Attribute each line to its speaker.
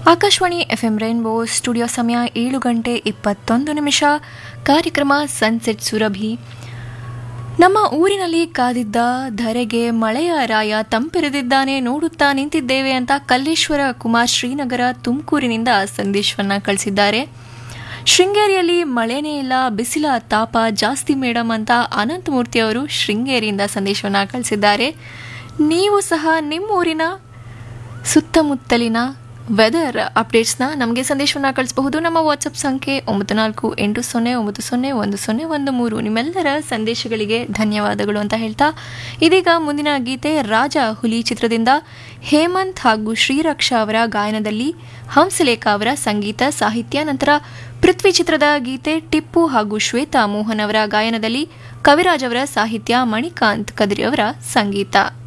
Speaker 1: Akashvani FM rainbow studio ಸಮಯ ಏಳು ಗಂಟೆ ಇಪ್ಪತ್ತೊಂದು ನಿಮಿಷ ಕಾರ್ಯಕ್ರಮ ಸನ್ಸೆಟ್ ಸುರಭಿ ನಮ್ಮ ಊರಿನಲ್ಲಿ ಕಾದಿದ್ದ ಧರೆಗೆ ಮಳೆಯ ರಾಯ ತಂಪೆರೆದಿದ್ದಾನೆ ನೋಡುತ್ತಾ ನಿಂತಿದ್ದೇವೆ ಅಂತ ಕಲ್ಲೇಶ್ವರ ಕುಮಾರ್ ಶ್ರೀನಗರ ತುಮಕೂರಿನಿಂದ ಸಂದೇಶವನ್ನ ಕಳಿಸಿದ್ದಾರೆ ಶೃಂಗೇರಿಯಲ್ಲಿ ಮಳೆನೇ ಇಲ್ಲ ಬಿಸಿಲ ತಾಪ ಜಾಸ್ತಿ ಮೇಡಮ್ ಅಂತ ಅನಂತಮೂರ್ತಿ ಅವರು ಶೃಂಗೇರಿಯಿಂದ ಸಂದೇಶವನ್ನ ಕಳಿಸಿದ್ದಾರೆ ನೀವು ಸಹ ನಿಮ್ಮೂರಿನ ಸುತ್ತಮುತ್ತಲಿನ ವೆದರ್ ಅಪ್ಡೇಟ್ಸ್ನ ನಮಗೆ ಸಂದೇಶವನ್ನು ಕಳಿಸಬಹುದು ನಮ್ಮ ವಾಟ್ಸಪ್ ಸಂಖ್ಯೆ ಒಂಬತ್ತು ನಾಲ್ಕು ಎಂಟು ಸೊನ್ನೆ ಒಂಬತ್ತು ಸೊನ್ನೆ ಒಂದು ಸೊನ್ನೆ ಒಂದು ಮೂರು ನಿಮ್ಮೆಲ್ಲರ ಸಂದೇಶಗಳಿಗೆ ಧನ್ಯವಾದಗಳು ಅಂತ ಹೇಳ್ತಾ ಇದೀಗ ಮುಂದಿನ ಗೀತೆ ರಾಜ ಹುಲಿ ಚಿತ್ರದಿಂದ ಹೇಮಂತ್ ಹಾಗೂ ಶ್ರೀರಕ್ಷಾ ಅವರ ಗಾಯನದಲ್ಲಿ ಹಂಸಲೇಖ ಅವರ ಸಂಗೀತ ಸಾಹಿತ್ಯ ನಂತರ ಪೃಥ್ವಿ ಚಿತ್ರದ ಗೀತೆ ಟಿಪ್ಪು ಹಾಗೂ ಶ್ವೇತಾ ಮೋಹನ್ ಅವರ ಗಾಯನದಲ್ಲಿ ಕವಿರಾಜ್ ಅವರ ಸಾಹಿತ್ಯ ಮಣಿಕಾಂತ್ ಕದ್ರಿ ಅವರ ಸಂಗೀತ